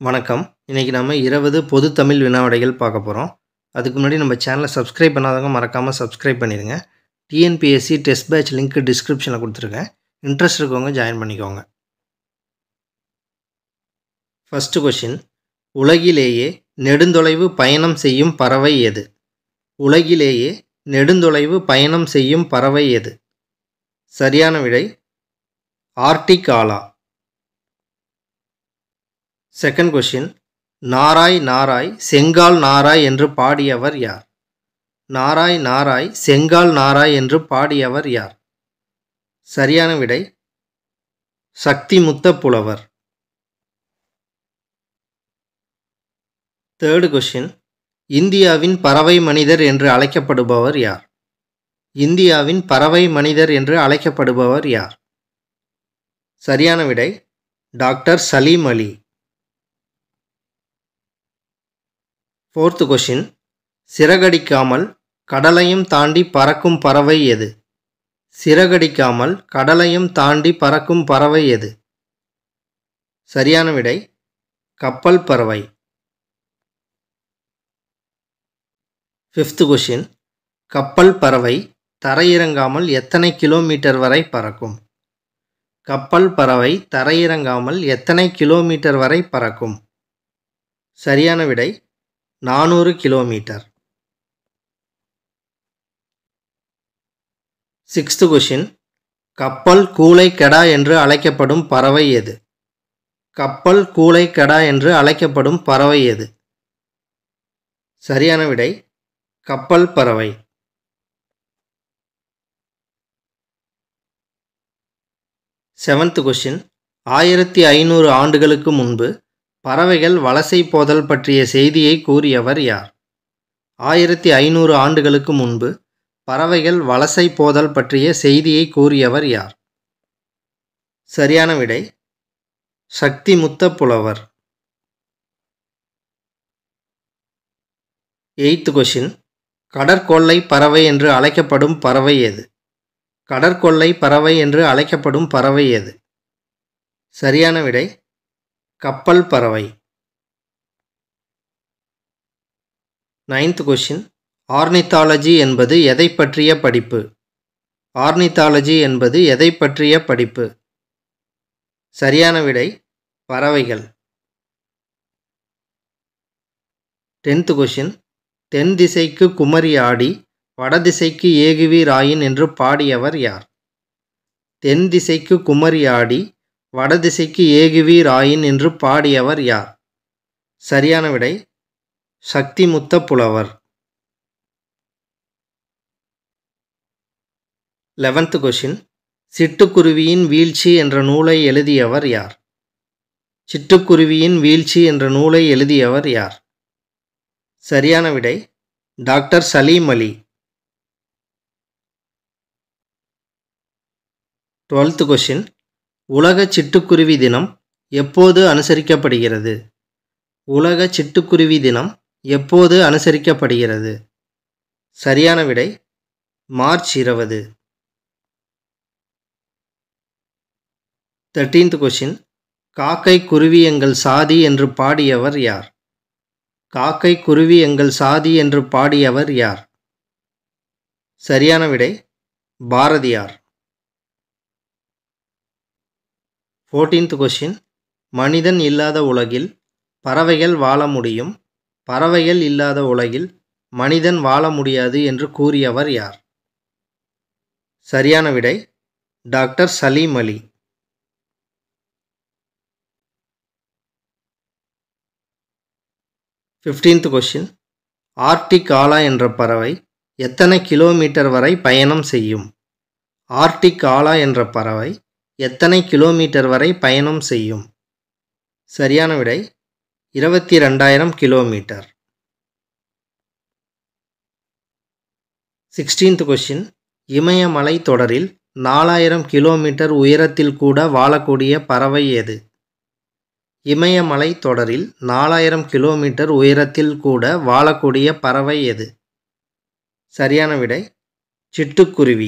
வணக்கம் இன்றைக்கி நம்ம இருபது பொது தமிழ் வினாவிடைகள் பார்க்க போகிறோம் அதுக்கு முன்னாடி நம்ம சேனலை சப்ஸ்கிரைப் பண்ணாதவங்க மறக்காமல் சப்ஸ்கிரைப் பண்ணிடுங்க டிஎன்பிஎஸ்சி டெஸ்ட் பேட்ச் லிங்க் டிஸ்கிரிப்ஷனில் கொடுத்துருக்கேன் இன்ட்ரெஸ்ட் இருக்கவங்க ஜாயின் பண்ணிக்கோங்க ஃபஸ்ட்டு கொஷின் உலகிலேயே நெடுந்தொலைவு பயணம் செய்யும் பறவை எது உலகிலேயே நெடுந்தொலைவு பயணம் செய்யும் பறவை எது சரியான விடை ஆர்டிக் ஆலா செகண்ட் கொஷின் நாராய் நாராய் செங்கால் நாராய் என்று பாடியவர் யார் நாராய் நாராய் செங்கால் நாராய் என்று பாடியவர் யார் சரியான விடை சக்திமுத்த புலவர் தேர்டு கொஷின் இந்தியாவின் பறவை மனிதர் என்று அழைக்கப்படுபவர் யார் இந்தியாவின் பறவை மனிதர் என்று அழைக்கப்படுபவர் யார் சரியான விடை doctor Salim Ali fourth question சிறகடிக்காமல் கடலையும் தாண்டி பறக்கும் பறவை எது சிறகடிக்காமல் கடலையும் தாண்டி பறக்கும் பறவை எது சரியான விடை கப்பல் பறவை ஃபிஃப்த்து கொஷின் கப்பல் பறவை தரையிறங்காமல் எத்தனை கிலோமீட்டர் வரை பறக்கும் கப்பல் பறவை தரையிறங்காமல் எத்தனை கிலோமீட்டர் வரை பறக்கும் சரியான விடை நானூறு கிலோமீட்டர் சிக்ஸ்த்து கொஷின் கப்பல் கூளை கெடா என்று அழைக்கப்படும் பறவை எது கப்பல் கூளை கெடா என்று அழைக்கப்படும் பறவை எது சரியான விடை கப்பல் பறவை செவன்த் கொஷின் ஆயிரத்தி ஐநூறு ஆண்டுகளுக்கு முன்பு பறவைகள் வலசை போதல் பற்றிய செய்தியை கூறியவர் யார் ஆயிரத்தி ஐநூறு ஆண்டுகளுக்கு முன்பு பறவைகள் வலசை போதல் பற்றிய செய்தியை கூறியவர் யார் சரியான விடை சக்தி முத்த புலவர் எய்த் கொஷின் கடற்கொள்ளை பறவை என்று அழைக்கப்படும் பறவை எது கடற்கொள்ளை பறவை என்று அழைக்கப்படும் பறவை எது சரியான விடை கப்பல் பறவை நைன்த் கொஷின் ஆர்னித்தாலஜி என்பது எதை பற்றிய படிப்பு ஆர்னித்தாலஜி என்பது எதை பற்றிய படிப்பு சரியான விடை பறவைகள் டென்த் கொஷின் தென் திசைக்கு குமரி ஆடி வடதிசைக்கு ஏகுவீராயின் என்று பாடியவர் யார் தென் திசைக்கு குமரி ஆடி வடதிசைக்கு ஏகுவீர் ஆயின் என்று பாடியவர் யார் சரியான விடை சக்திமுத்த புலவர் லெவன்த் கொஷின் சிட்டுக்குருவியின் வீழ்ச்சி என்ற நூலை எழுதியவர் யார் சிட்டுக்குருவியின் வீழ்ச்சி என்ற நூலை எழுதியவர் யார் சரியான விடை doctor Salim Ali twelfth question உலக சிட்டுக்குருவி தினம் எப்போது அனுசரிக்கப்படுகிறது உலக சிட்டுக்குருவி தினம் எப்போது அனுசரிக்கப்படுகிறது சரியான விடை மார்ச் இருபது தேர்டீன்த் கொஷின் காக்கை குருவி எங்கள் சாதி என்று பாடியவர் யார் காக்கை குருவி எங்கள் சாதி என்று பாடியவர் யார் சரியான விடை பாரதியார் ஃபோர்டீன்த் கொஷின் மனிதன் இல்லாத உலகில் பறவைகள் வாழ முடியும் பறவைகள் இல்லாத உலகில் மனிதன் வாழ முடியாது என்று கூறியவர் யார் சரியான விடை doctor Salim Ali fifteenth question Arctic ஆலா என்ற பறவை எத்தனை கிலோமீட்டர் வரை பயணம் செய்யும் ஆர்டிக் ஆலா என்ற பறவை எத்தனை கிலோமீட்டர் வரை பயணம் செய்யும் சரியான விடை இருபத்தி ரெண்டாயிரம் கிலோமீட்டர் சிக்ஸ்டீன்த் கொஷின் இமயமலை தொடரில் நாலாயிரம் கிலோமீட்டர் உயரத்தில் கூட வாழக்கூடிய பறவை எது இமயமலை தொடரில் நாலாயிரம் கிலோமீட்டர் உயரத்தில் கூட வாழக்கூடிய பறவை எது சரியான விடை சிட்டுக்குருவி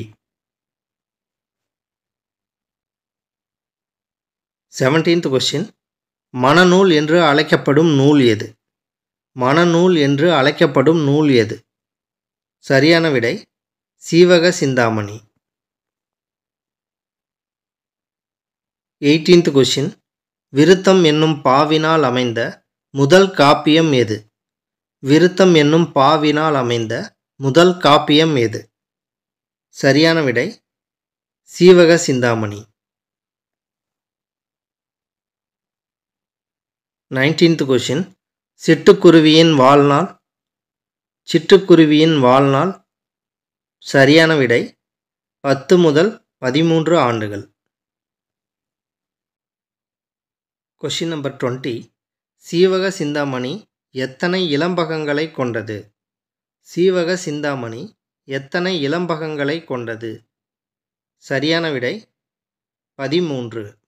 செவன்டீன்த் கொஷின் மணநூல் என்று அழைக்கப்படும் நூல் எது மணநூல் என்று அழைக்கப்படும் நூல் எது சரியான விடை சீவக சிந்தாமணி எயிட்டீன்த் கொஷின் விருத்தம் என்னும் பாவினால் அமைந்த முதல் காப்பியம் எது விருத்தம் என்னும் பாவினால் அமைந்த முதல் காப்பியம் எது சரியான விடை சீவக சிந்தாமணி நைன்டீன்த் கொஷின் சிட்டுக்குருவியின் வாழ்நாள் சிட்டுக்குருவியின் வாழ்நாள் சரியான விடை பத்து முதல் பதிமூன்று ஆண்டுகள் question number twenty Seevaka Chintamani எத்தனை இளம்பகங்களை கொண்டது சீவக சிந்தாமணி எத்தனை இளம்பகங்களை கொண்டது சரியான விடை பதிமூன்று